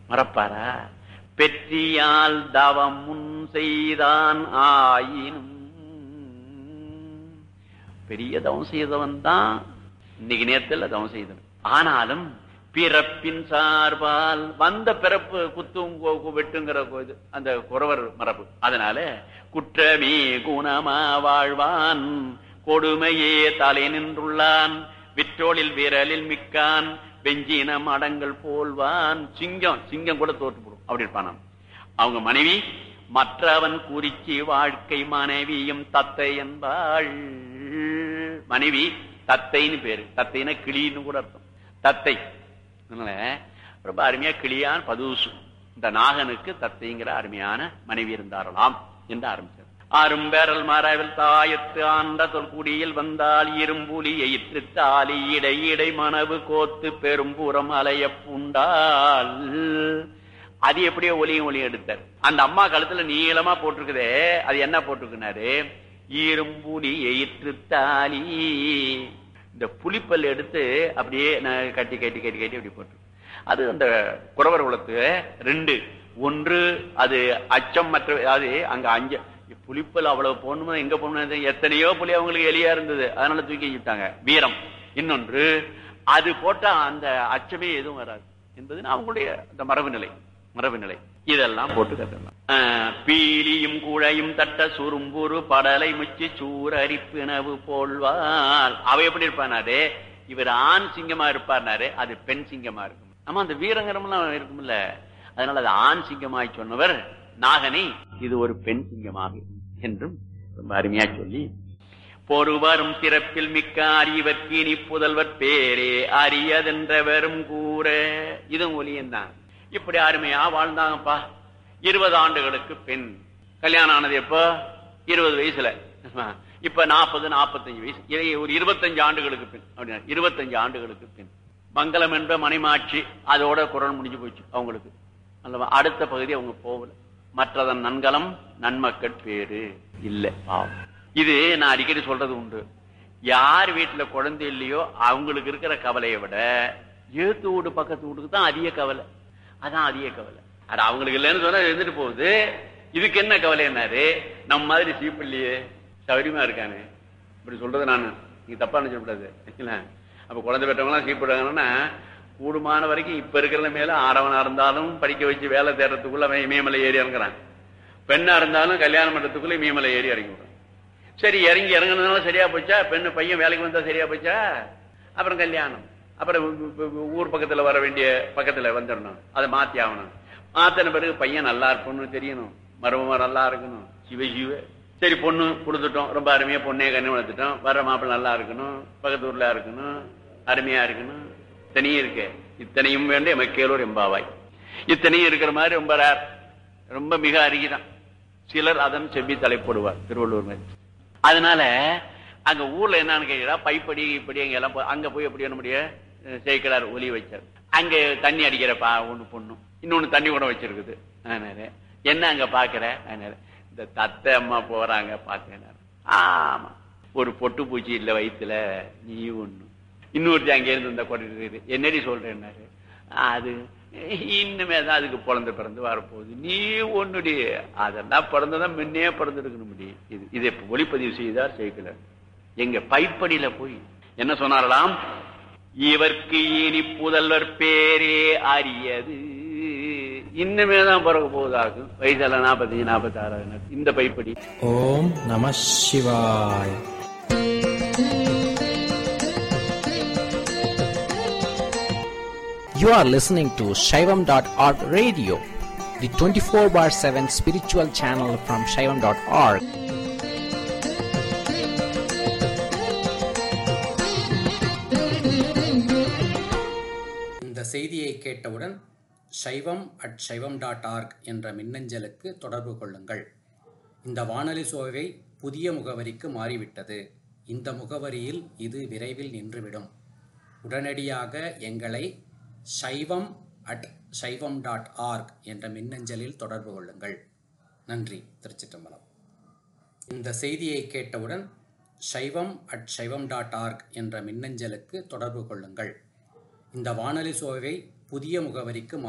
மறப்பாரா பெற்றியால் தவம் முன் செய்தான் ஆயினும் பெரிய தவம் செய்தவன் தான் இன்னைக்கு நேரத்தில் தவம் செய்தவன் ஆனாலும் பிறப்பின் சார்பால் வந்த பிறப்பு குத்தும் கோ- கு- வெட்டுங்கிற கோ- இது, அந்த குறவர் மரபு அதனால குற்றமே குணமா வாழ்வான் கொடுமையே தலை நின்றுள்ளான் விற்றோளில் விரலில் மிக்கான் வெஞ்சின மடங்கள் போல்வான் சிங்கம் சிங்கம் கூட தோற்று போடும் அப்படி இருப்பானாம் அவங்க மனைவி மற்றவன் குறிச்சி வாழ்க்கை மனைவியும் தத்தை என்பாள் மனைவி தத்தைன்னு பேரு தத்தைன்னா கிளின்னு கூட அர்த்தம் தத்தை அதனால ரொம்ப அருமையா கிளியான் பதூசு இந்த நாகனுக்கு தத்தைங்கிற அருமையான மனைவி இருந்தாரலாம் என்று ஆரம்பிச்சார் அரும்பேரல் மரவில் தாயத்து ஆண்ட தொல்குடியில் வந்தால் இரும்புலி எயிற்று தாலி இடை இடை மனவு கோத்து பெரும்புறம் அலைய புண்டால் அது எப்படியோ ஒலியும் ஒலியும் எடுத்தார் அந்த அம்மா கழுத்துல நீளமா போட்டிருக்குதே அது என்ன போட்டிருக்குனாரு இரும்புலி எயிற்று தாலி இந்த புலிப்பல் எடுத்து அப்படியே நான் கட்டி கட்டி கட்டி கட்டி அப்படி போட்டு அது அந்த குறவர் குலத்து ரெண்டு ஒன்று அது அச்சம் மற்ற அது அங்க அஞ்ச புலிப்பல் அவ்வளவு போகணுமா எங்க போகணும் எத்தனையோ புலி அவங்களுக்கு எலியா இருந்தது அதனால தூக்கி வச்சுட்டாங்க வீரம் இன்னொன்று அது போட்டா அந்த அச்சமே எதுவும் வராது என்பது அவங்களுடைய அந்த மரபு நிலை மரபு நிலை இதெல்லாம் போட்டு கத்தலாம் பீலியும் குழையும் தட்ட சுரும்புரு படலை முச்சி சூரரிப்பினவு போல்வாள் அவ எப்படி இருப்பானாரு இவர் ஆண் சிங்கமா இருப்பார்னாரு அது பெண் சிங்கமா இருக்கும் ஆமா அந்த வீரங்கரம்லாம் இருக்கும்ல அதனால அது ஆண் சிங்கமாய் சொன்னவர் நாகனை இது ஒரு பெண் சிங்கமாக என்றும் ரொம்ப அருமையா சொல்லி பொறுவரும் பிறப்பில் மிக்க அறிவர்க்கு இனி புதல்வர் பேரே அரியதென்றவரும் கூற இதுவும் ஒலியந்தான் இப்படி அருமையா வாழ்ந்தாங்கப்பா இருபது ஆண்டுகளுக்கு பெண் கல்யாணம் ஆனது எப்போ இருபது வயசுல இப்ப நாற்பது நாற்பத்தஞ்சு வயசு இதை ஒரு இருபத்தஞ்சு ஆண்டுகளுக்கு பின் அப்படின்னா இருபத்தஞ்சு ஆண்டுகளுக்கு பின் மங்களம் என்ற மணிமாட்சி அதோட குரல் முடிஞ்சு போச்சு அவங்களுக்கு அல்லவா அடுத்த பகுதி அவங்க போகல மற்றதன் நன்கலம் நன்மக்கள் பேரு இல்ல பாவம் இது நான் அடிக்கடி சொல்றது உண்டு யார் வீட்டுல குழந்தை இல்லையோ அவங்களுக்கு இருக்கிற கவலையை விட ஏத்து வீடு பக்கத்து வீட்டுக்கு தான் அதிக கவலை அதான் அதிக கவலை அட அவங்களுக்கு இல்லைன்னு சொன்னா இருந்துட்டு போகுது இதுக்கு என்ன கவலை என்னாரு நம்ம மாதிரி சீப்பிள்ளையே சௌரியமா இருக்கானே இப்படி சொல்றது நான் நீங்க தப்பா நினைச்சக்கூடாது இல்ல அப்ப குழந்தை பெற்றவங்களாம் சீப்பிடுறாங்கன்னா கூடுமான வரைக்கும் இப்ப இருக்கிற மேல ஆறவனா இருந்தாலும் படிக்க வச்சு வேலை தேடுறதுக்குள்ள அவன் இமயமலை ஏறி இறங்குறான் பெண்ணா இருந்தாலும் கல்யாணம் பண்றதுக்குள்ள இமயமலை ஏறி இறங்கி விடுறான் சரி இறங்கி இறங்குனதுனால சரியா போச்சா பெண்ணு பையன் வேலைக்கு வந்தா சரியா போச்சா அப்புறம் கல்யாணம் அப்புறம் ஊ- ஊ- ஊர் பக்கத்துல வர வேண்டிய பக்கத்துல வந்துடணும் அதை மாத்தி ஆகணும் மாத்தின பிறகு பையன் நல்லா இருக்கணும்னு தெரியணும் மருமமா நல்லா இருக்கணும் சிவ சிவ சரி பொண்ணு கொடுத்துட்டோம் ரொம்ப அருமையா பொண்ணே கண்ணு வளர்த்துட்டோம் வர மாப்பிள்ளை நல்லா இருக்கணும் பக்கத்து ஊர்ல இருக்கணும் அருமையா இருக்கணும் இத்தனையும் இருக்கு இத்தனையும் வேண்டிய மக்கேலூர் எம்பாவாய் இத்தனையும் இருக்கிற மாதிரி ரொம்ப ரேர் ரொம்ப மிக அருகிதான் சிலர் அதன் செவ்வி தலைப்படுவார் திருவள்ளூர் மாதிரி அதனால அங்க ஊர்ல என்னன்னு கேட்டா பைப்படி இப்படி அங்க எல்லாம் போ- அங்க போய் எப்படி நம்முடைய சேர்க்கிறார் ஒலி வச்சார் அங்க தண்ணி அடிக்கிற பா ஒண்ணு பொண்ணு இன்னொன்னு தண்ணி கூட வச்சிருக்குது அதனால என்ன அங்க பாக்குற அதனால இந்த தத்தை அம்மா போறாங்க பாக்குறேன் ஆமா ஒரு பொட்டு பூச்சி இல்ல வயித்துல நீ ஒண்ணு இன்னொருத்தி அங்க இருந்து இந்த கொடை இருக்குது என்னடி சொல்றேன்னாரு அது இன்னுமே தான் அதுக்கு பிறந்து பிறந்து வரப்போகுது நீ ஒண்ணுடி அதெல்லாம் பிறந்ததான் முன்னே பிறந்திருக்கணும் முடி இது இதை ஒளிப்பதிவு செய்தார் செய்யல எங்க பைப்படியில போய் என்ன சொன்னாரலாம் இவர்க்கு இனி புதல்வர் பேரே அரியது இன்னுமே தான் பிறக்க போகுதாகும் வயசுல நாற்பத்தஞ்சு நாற்பத்தி ஆறாவது இந்த பைப்படி ஓம் நம சிவாய் You are listening to Shaivam.org radio, the 24 bar 7 spiritual channel from Shaivam.org. இந்த செய்தியை கேட்டவுடன் சைவம் அட் சைவம் டாட் ஆர்க் என்ற மின்னஞ்சலுக்கு தொடர்பு கொள்ளுங்கள் இந்த வானொலி சோவை புதிய முகவரிக்கு மாறிவிட்டது இந்த முகவரியில் இது விரைவில் நின்றுவிடும் உடனடியாக எங்களை சைவம் அட் சைவம் டாட் ஆர்க் என்ற மின்னஞ்சலில் தொடர்பு கொள்ளுங்கள் நன்றி திருச்சிற்றம்பலம் இந்த செய்தியை கேட்டவுடன் சைவம் அட் சைவம் டாட் ஆர்க் என்ற மின்னஞ்சலுக்கு தொடர்பு கொள்ளுங்கள் இந்த வானொலி சோவை புதிய முகவரிக்கு